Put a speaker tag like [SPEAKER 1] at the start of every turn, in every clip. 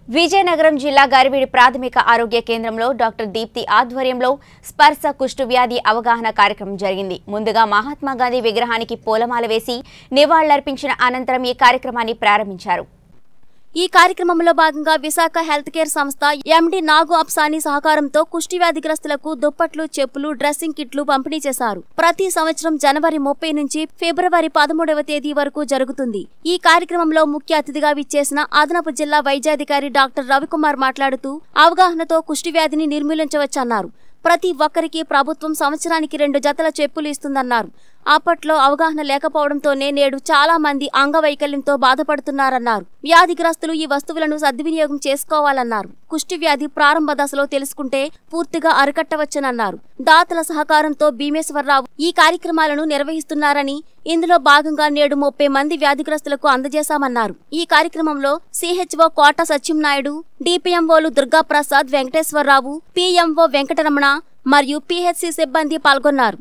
[SPEAKER 1] విజయనగరం జిల్లా గరివిడి ప్రాథమిక ఆరోగ్య కేంద్రంలో డాక్టర్ దీప్తి ఆధ్వర్యంలో స్పర్శ కుష్టు వ్యాధి అవగాహన కార్యక్రమం జరిగింది ముందుగా మహాత్మా గాంధీ విగ్రహానికి పూలమాల వేసి నివాళులర్పించిన అనంతరం ఈ కార్యక్రమాన్ని ప్రారంభించారు
[SPEAKER 2] ఈ కార్యక్రమంలో భాగంగా విశాఖ హెల్త్ కేర్ సంస్థ ఎండి నాగు అప్సాని సహకారంతో కుష్టి వ్యాధిగ్రస్తులకు దుప్పట్లు చెప్పులు డ్రెస్సింగ్ కిట్లు పంపిణీ చేశారు ప్రతి సంవత్సరం జనవరి ముప్పై నుంచి ఫిబ్రవరి పదమూడవ తేదీ వరకు జరుగుతుంది ఈ కార్యక్రమంలో ముఖ్య అతిథిగా విచ్చేసిన అదనపు జిల్లా వైద్యాధికారి డాక్టర్ రవికుమార్ మాట్లాడుతూ అవగాహనతో కుష్టి వ్యాధిని నిర్మూలించవచ్చన్నారు ప్రతి ఒక్కరికి ప్రభుత్వం సంవత్సరానికి రెండు జతల చెప్పులు ఇస్తుందన్నారు అప్పట్లో అవగాహన లేకపోవడంతోనే నేడు చాలా మంది అంగవైకల్యంతో బాధపడుతున్నారన్నారు వ్యాధిగ్రస్తులు ఈ వస్తువులను సద్వినియోగం చేసుకోవాలన్నారు కుష్టి వ్యాధి ప్రారంభ దశలో తెలుసుకుంటే పూర్తిగా అరికట్టవచ్చనన్నారు దాతల సహకారంతో భీమేశ్వరరావు ఈ కార్యక్రమాలను నిర్వహిస్తున్నారని ఇందులో భాగంగా నేడు ముప్పై మంది వ్యాధిగ్రస్తులకు అందజేశామన్నారు ఈ కార్యక్రమంలో సిహెచ్ఓ కోట సత్యంనాయుడు డిపిఎంఓలు దుర్గా ప్రసాద్ వెంకటేశ్వరరావు పిఎంఓ వెంకటరమణ మరియు పిహెచ్సి సిబ్బంది పాల్గొన్నారు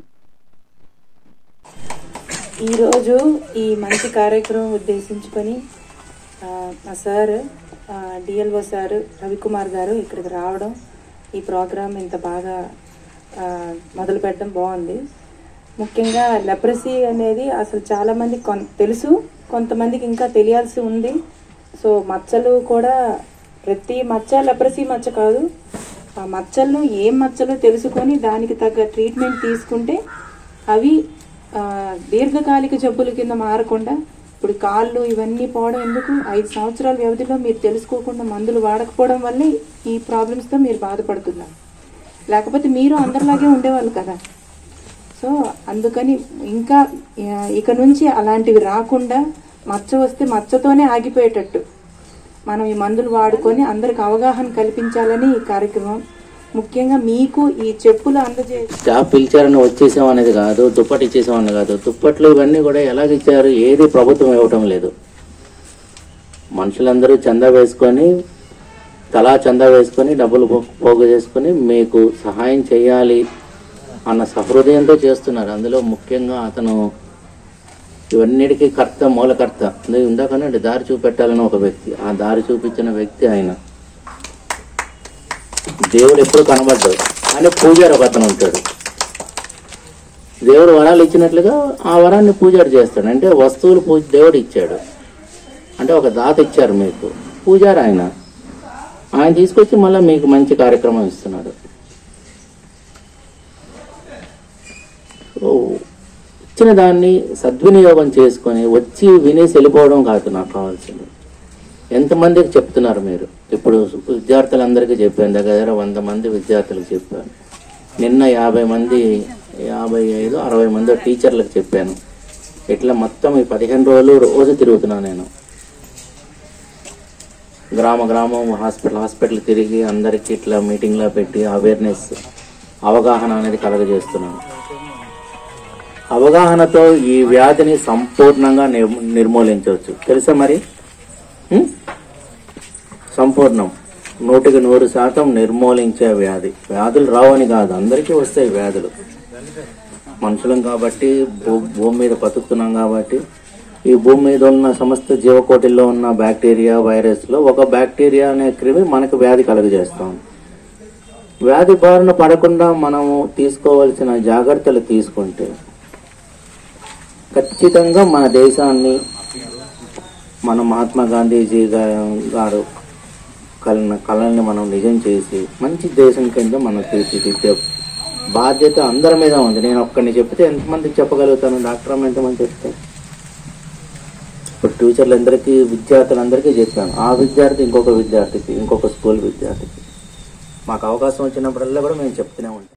[SPEAKER 3] ఈరోజు ఈ మంచి కార్యక్రమం ఉద్దేశించుకొని ఆ, మా సార్ డిఎల్ఓ సార్ రవికుమార్ గారు ఇక్కడికి రావడం ఈ ప్రోగ్రాం ఇంత బాగా ఆ, మొదలు పెట్టడం బాగుంది ముఖ్యంగా లెప్రసీ అనేది అసలు చాలామంది కొన్ తెలుసు కొంతమందికి ఇంకా తెలియాల్సి ఉంది సో మచ్చలు కూడా ప్రతి మచ్చ లెప్రసీ మచ్చ కాదు ఆ మచ్చలను ఏం మచ్చలో తెలుసుకొని దానికి తగ్గ ట్రీట్మెంట్ తీసుకుంటే అవి ఆ, దీర్ఘకాలిక జబ్బుల కింద మారకుండా ఇప్పుడు కాళ్ళు ఇవన్నీ పోవడం ఎందుకు ఐదు సంవత్సరాల వ్యవధిలో మీరు తెలుసుకోకుండా మందులు వాడకపోవడం వల్లే ఈ ప్రాబ్లమ్స్తో మీరు బాధపడుతున్నారు లేకపోతే మీరు అందరిలాగే ఉండేవాళ్ళు కదా సో అందుకని ఇంకా ఆ, ఇక నుంచి అలాంటివి రాకుండా మచ్చ వస్తే మచ్చతోనే ఆగిపోయేటట్టు మనం ఈ మందులు వాడుకొని అందరికి అవగాహన కల్పించాలని ఈ కార్యక్రమం ముఖ్యంగా మీకు ఈ చెప్పులు అందజే
[SPEAKER 4] స్టాఫ్ పిలిచారని వచ్చేసాం అనేది కాదు దుప్పటి ఇచ్చేసాం అనేది కాదు దుప్పట్లు ఇవన్నీ కూడా ఎలాగ ఇచ్చారు ఏది ప్రభుత్వం ఇవ్వటం లేదు మనుషులందరూ చందా వేసుకొని తలా చందా వేసుకొని డబ్బులు పో- పోగు చేసుకొని మీకు సహాయం చేయాలి అన్న సహృదయంతో చేస్తున్నారు అందులో ముఖ్యంగా అతను ఇవన్నిటికీ కర్త మూలకర్త అందుకే ఇందాకనండి దారి చూపెట్టాలని ఒక వ్యక్తి ఆ దారి చూపించిన వ్యక్తి ఆయన దేవుడు ఎప్పుడు కనబడ్డాడు కానీ పూజారి ఒక అతను ఉంటాడు దేవుడు వరాలు ఇచ్చినట్లుగా ఆ వరాన్ని పూజారి చేస్తాడు అంటే వస్తువులు పూజ దేవుడు ఇచ్చాడు అంటే ఒక దాత ఇచ్చారు మీకు పూజారి ఆయన ఆయన తీసుకొచ్చి మళ్ళీ మీకు మంచి కార్యక్రమం ఇస్తున్నాడు సో ఇచ్చిన దాన్ని సద్వినియోగం చేసుకొని వచ్చి వినేసి వెళ్ళిపోవడం కాదు నాకు కావాల్సింది ఎంతమందికి చెప్తున్నారు మీరు ఇప్పుడు విద్యార్థులందరికీ చెప్పాను దగ్గర దగ్గర వంద మంది విద్యార్థులకు చెప్పాను నిన్న యాభై మంది యాభై ఐదు అరవై మంది టీచర్లకు చెప్పాను ఇట్లా మొత్తం ఈ పదిహేను రోజులు రోజు తిరుగుతున్నాను నేను గ్రామ గ్రామం హాస్పిటల్ హాస్పిటల్ తిరిగి అందరికీ ఇట్లా మీటింగ్లో పెట్టి అవేర్నెస్ అవగాహన అనేది కలగజేస్తున్నాను అవగాహనతో ఈ వ్యాధిని సంపూర్ణంగా నిర్- నిర్మూలించవచ్చు తెలుసా మరి ఉం? సంపూర్ణం నూటికి నూరు శాతం నిర్మూలించే వ్యాధి వ్యాధులు రావని కాదు అందరికీ వస్తాయి వ్యాధులు మనుషులం కాబట్టి భూ- భూమి మీద బతుకుతున్నాం కాబట్టి ఈ భూమి మీద ఉన్న సమస్త జీవకోటిల్లో ఉన్న బ్యాక్టీరియా వైరస్ లో ఒక బ్యాక్టీరియా అనే క్రిమి మనకు వ్యాధి కలుగజేస్తాం వ్యాధి బారిన పడకుండా మనము తీసుకోవాల్సిన జాగ్రత్తలు తీసుకుంటే ఖచ్చితంగా మన దేశాన్ని మన మహాత్మా గాంధీజీ గా- గారు కలన కళల్ని మనం నిజం చేసి మంచి దేశం కింద మనం తీర్చిదిద్దే బాధ్యత అందరి మీద ఉంది నేను ఒక్కడిని చెప్తే ఎంతమందికి చెప్పగలుగుతాను డాక్టర్ అమ్మ ఎంతమంది చెప్తే ఇప్పుడు టీచర్లందరికీ విద్యార్థులందరికీ చెప్పాను ఆ విద్యార్థి ఇంకొక విద్యార్థికి ఇంకొక స్కూల్ విద్యార్థికి మాకు అవకాశం వచ్చినప్పుడల్లా కూడా మేము చెప్తూనే ఉంటాం